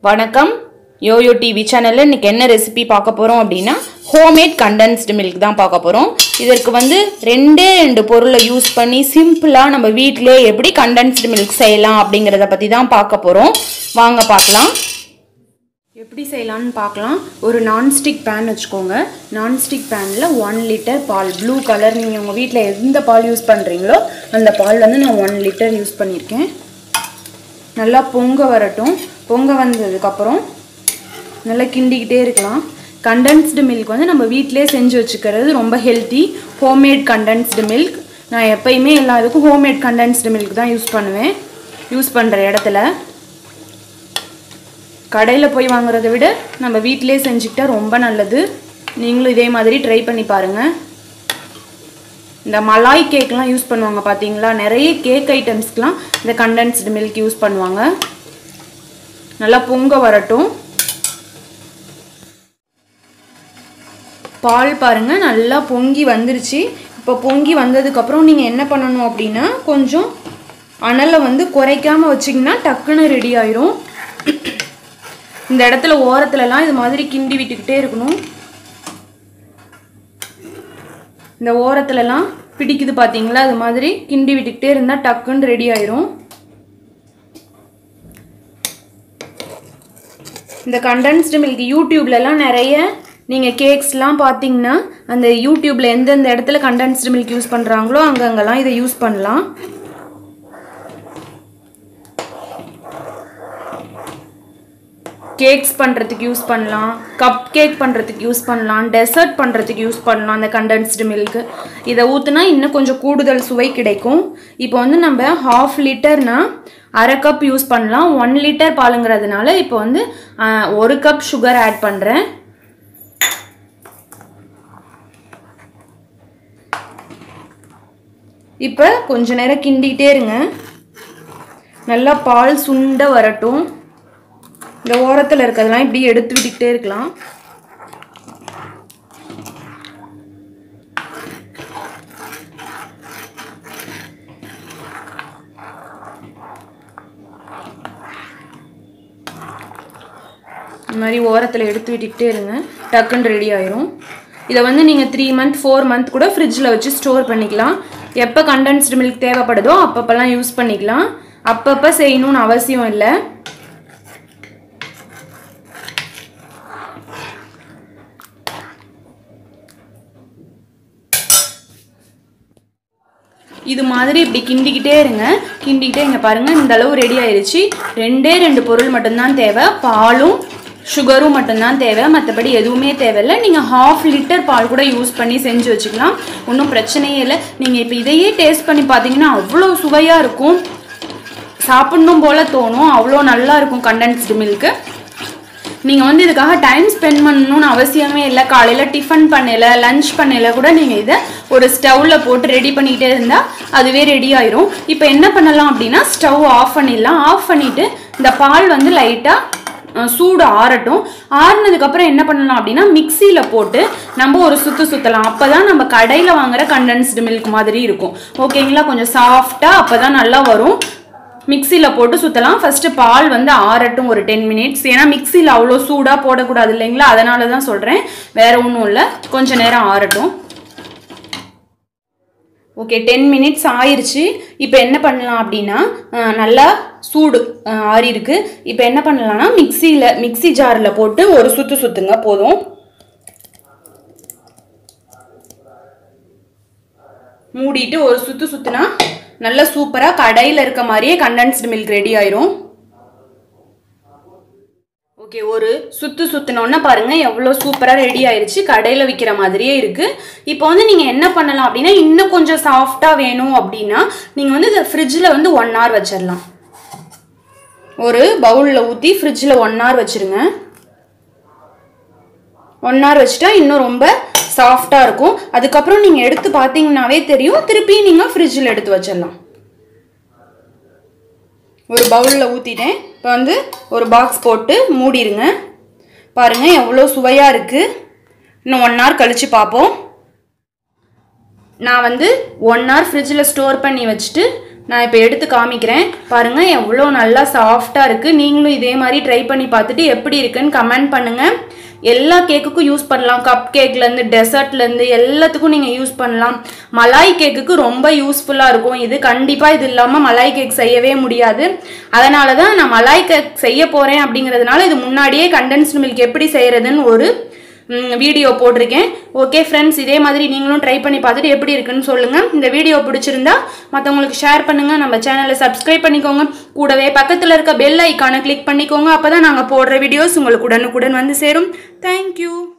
வணக்கம் YoYo TV சேனலில் இன்னைக்கு என்ன ரெசிபி பார்க்க போகிறோம் அப்படின்னா ஹோம்மேட் கண்டென்ஸ்டு மில்க் தான் பார்க்க போகிறோம் இதற்கு வந்து ரெண்டே ரெண்டு பொருளை யூஸ் பண்ணி சிம்பிளாக நம்ம வீட்டிலே எப்படி கண்டென்ஸ்டு மில்க் செய்யலாம் அப்படிங்கிறத பற்றி தான் பார்க்க போகிறோம் வாங்க பார்க்கலாம் எப்படி செய்யலாம்னு பார்க்கலாம் ஒரு நான்ஸ்டிக் பேன் வச்சுக்கோங்க நான்ஸ்டிக் பேனில் ஒன் லிட்டர் பால் ப்ளூ கலர் நீங்கள் உங்கள் வீட்டில் எந்த பால் யூஸ் பண்ணுறீங்களோ அந்த பால் வந்து நான் ஒன் லிட்டர் யூஸ் பண்ணியிருக்கேன் நல்லா பொங்க வரட்டும் பொங்க வந்ததுக்கப்புறம் நல்லா கிண்டிக்கிட்டே இருக்கலாம் கண்டென்ஸ்டு மில்க் வந்து நம்ம வீட்டிலே செஞ்சு வச்சுக்கிறது ரொம்ப ஹெல்த்தி ஹோம்மேட் கண்டென்ஸ்டு மில்க் நான் எப்பயுமே எல்லா இதுக்கும் ஹோம்மேட் கண்டென்ஸ்டு மில்க் தான் யூஸ் பண்ணுவேன் யூஸ் பண்ணுற இடத்துல கடையில் போய் வாங்குறத விட நம்ம வீட்டிலே செஞ்சுக்கிட்டா ரொம்ப நல்லது நீங்களும் இதே மாதிரி ட்ரை பண்ணி பாருங்கள் இந்த மலாய் கேக்லாம் யூஸ் பண்ணுவாங்க பார்த்தீங்களா நிறைய கேக் ஐட்டம்ஸ்க்கெலாம் இந்த கண்டென்ஸ்டு மில்க் யூஸ் பண்ணுவாங்க நல்லா பொங்க வரட்டும் பால் பாருங்கள் நல்லா பொங்கி வந்துருச்சு இப்போ பொங்கி வந்ததுக்கப்புறம் நீங்கள் என்ன பண்ணணும் அப்படின்னா கொஞ்சம் அனலை வந்து குறைக்காமல் வச்சிங்கன்னா டக்குன்னு ரெடி ஆயிரும் இந்த இடத்துல ஓரத்துலலாம் இது மாதிரி கிண்டி விட்டுக்கிட்டே இருக்கணும் இந்த ஓரத்துலலாம் பிடிக்குது பார்த்தீங்களா அது மாதிரி கிண்டி விட்டுக்கிட்டே இருந்தால் டக்குன்னு ரெடி ஆயிரும் இந்த கண்டென்ஸ்டு மில்க் யூடியூப்லலாம் நிறைய நீங்கள் கேக்ஸ்லாம் பார்த்தீங்கன்னா அந்த யூடியூப்பில் எந்தெந்த இடத்துல கண்டென்ஸ்டு மில்க் யூஸ் பண்ணுறாங்களோ அங்கங்கெல்லாம் இதை யூஸ் பண்ணலாம் கேக்ஸ் பண்ணுறதுக்கு யூஸ் பண்ணலாம் கப் கேக் பண்ணுறதுக்கு யூஸ் பண்ணலாம் டெசர்ட் பண்ணுறதுக்கு யூஸ் பண்ணலாம் அந்த கண்டென்ஸ்டு மில்க்கு இதை ஊற்றுனா இன்னும் கொஞ்சம் கூடுதல் சுவை கிடைக்கும் இப்போ வந்து நம்ம ஹாஃப் லிட்டர்னா அரை கப் யூஸ் பண்ணலாம் ஒன் லிட்டர் பாலுங்கிறதுனால இப்போ வந்து ஒரு கப் சுகர் ஆட் பண்ணுறேன் இப்போ கொஞ்ச நேரம் கிண்டிகிட்டே இருங்க நல்லா பால் சுண்ட வரட்டும் இந்த ஓரத்தில் இருக்கிறதெல்லாம் இப்படி எடுத்து விட்டுக்கிட்டே இருக்கலாம் இந்த மாதிரி ஓரத்தில் எடுத்து விட்டுக்கிட்டே இருங்க டக்குன்னு ரெடி ஆயிரும் இதை வந்து நீங்கள் த்ரீ மந்த் ஃபோர் மந்த் கூட ஃப்ரிட்ஜில் வச்சு ஸ்டோர் பண்ணிக்கலாம் எப்போ கண்டென்ஸ்டு மில்க் தேவைப்படுதோ அப்பப்போலாம் யூஸ் பண்ணிக்கலாம் அப்பப்போ செய்யணும்னு அவசியம் இல்லை இது மாதிரி இப்படி கிண்டிக்கிட்டே இருங்க கிண்டிக்கிட்டே இங்கே பாருங்கள் இந்த அளவு ரெடி ஆயிடுச்சு ரெண்டே ரெண்டு பொருள் மட்டும்தான் தேவை பாலும் சுகரும் மட்டும்தான் தேவை மற்றபடி எதுவுமே தேவையில்லை நீங்கள் ஹாஃப் லிட்டர் பால் கூட யூஸ் பண்ணி செஞ்சு வச்சுக்கலாம் ஒன்றும் பிரச்சனையே இல்லை நீங்கள் இப்போ இதையே டேஸ்ட் பண்ணி பார்த்தீங்கன்னா அவ்வளோ சுவையாக இருக்கும் சாப்பிட்ணும் போல் தோணும் அவ்வளோ நல்லா இருக்கும் கண்டென்ஸ்டு மில்க்கு நீங்கள் வந்து இதுக்காக டைம் ஸ்பெண்ட் பண்ணணும்னு அவசியமே இல்லை காலையில் டிஃபன் பண்ணல லஞ்ச் பண்ணல கூட நீங்கள் இதை ஒரு ஸ்டவ்வில் போட்டு ரெடி பண்ணிக்கிட்டே இருந்தால் அதுவே ரெடி ஆயிரும் இப்போ என்ன பண்ணலாம் அப்படின்னா ஸ்டவ் ஆஃப் பண்ணிடலாம் ஆஃப் பண்ணிவிட்டு இந்த பால் வந்து லைட்டாக சூடு ஆறட்டும் ஆறுனதுக்கப்புறம் என்ன பண்ணலாம் அப்படின்னா மிக்சியில் போட்டு நம்ம ஒரு சுற்று சுற்றலாம் அப்போ தான் நம்ம கடையில் வாங்குற கண்டென்ஸ்டு மில்க் மாதிரி இருக்கும் ஓகேங்களா கொஞ்சம் சாஃப்டாக அப்போ தான் நல்லா வரும் மிக்சியில் போட்டு சுற்றலாம் ஃபஸ்ட்டு பால் வந்து ஆறட்டும் ஒரு டென் மினிட்ஸ் ஏன்னா மிக்சியில் அவ்வளோ சூடாக போடக்கூடாது இல்லைங்களா அதனால தான் சொல்கிறேன் வேறு ஒன்றும் இல்லை கொஞ்சம் நேரம் ஆறட்டும் ஓகே டென் மினிட்ஸ் ஆயிடுச்சு இப்போ என்ன பண்ணலாம் அப்படின்னா நல்லா சூடு ஆறி இருக்கு இப்போ என்ன பண்ணலாம்னா மிக்சியில் மிக்சி ஜாரில் போட்டு ஒரு சுற்று சுற்றுங்க போதும் மூடிட்டு ஒரு சுற்று சுற்றுனா நல்ல சூப்பராக கடையில் இருக்க மாதிரியே கண்டென்ஸ்டு மில்க் ரெடி ஆயிரும் ஓகே ஒரு சுற்று சுற்றினோன்னா பாருங்கள் எவ்வளோ சூப்பராக ரெடி ஆயிடுச்சு கடையில் விற்கிற மாதிரியே இருக்குது இப்போ வந்து நீங்கள் என்ன பண்ணலாம் அப்படின்னா இன்னும் கொஞ்சம் சாஃப்டாக வேணும் அப்படின்னா நீங்கள் வந்து இதை ஃப்ரிட்ஜில் வந்து ஒன் ஹவர் வச்சிடலாம் ஒரு பவுலில் ஊற்றி ஃப்ரிட்ஜில் ஒன் ஹவர் வச்சுருங்க ஒன் ஹவர் வச்சுட்டா இன்னும் ரொம்ப சாஃப்டாக இருக்கும் அதுக்கப்புறம் நீங்கள் எடுத்து பார்த்தீங்கன்னாவே தெரியும் திருப்பி நீங்கள் ஃப்ரிட்ஜில் எடுத்து வச்சிடலாம் ஒரு பவுலில் ஊற்றிட்டேன் இப்போ வந்து ஒரு பாக்ஸ் போட்டு மூடிடுங்க பாருங்கள் எவ்வளோ சுவையாக இருக்குது இன்னும் ஒன் ஹவர் கழித்து பார்ப்போம் நான் வந்து ஒன் ஹவர் ஃப்ரிட்ஜில் ஸ்டோர் பண்ணி வச்சுட்டு நான் இப்போ எடுத்து காமிக்கிறேன் பாருங்கள் எவ்வளோ நல்லா சாஃப்டாக இருக்குது நீங்களும் இதே மாதிரி ட்ரை பண்ணி பார்த்துட்டு எப்படி இருக்குன்னு கமெண்ட் பண்ணுங்கள் எல்லா கேக்குக்கும் யூஸ் பண்ணலாம் கப் கேக்லேருந்து டெசர்ட்லேருந்து எல்லாத்துக்கும் நீங்கள் யூஸ் பண்ணலாம் மலாய் கேக்குக்கு ரொம்ப யூஸ்ஃபுல்லாக இருக்கும் இது கண்டிப்பாக இது இல்லாமல் மலாய் கேக் செய்யவே முடியாது அதனால தான் நான் மலாய் கேக் செய்ய போகிறேன் அப்படிங்கிறதுனால இது முன்னாடியே கண்டென்ஸ்டு மில்க் எப்படி செய்கிறதுன்னு ஒரு வீடியோ போட்டிருக்கேன் ஓகே ஃப்ரெண்ட்ஸ் இதே மாதிரி நீங்களும் ட்ரை பண்ணி பார்த்துட்டு எப்படி இருக்குன்னு சொல்லுங்கள் இந்த வீடியோ பிடிச்சிருந்தா மற்றவங்களுக்கு ஷேர் பண்ணுங்கள் நம்ம சேனலை சப்ஸ்கிரைப் பண்ணிக்கோங்க கூடவே பக்கத்தில் இருக்க பெல் ஐக்கானை கிளிக் பண்ணிக்கோங்க அப்போ தான் நாங்கள் போடுற வீடியோஸ் உங்களுக்கு உடனுக்குடன் வந்து சேரும் தேங்க்யூ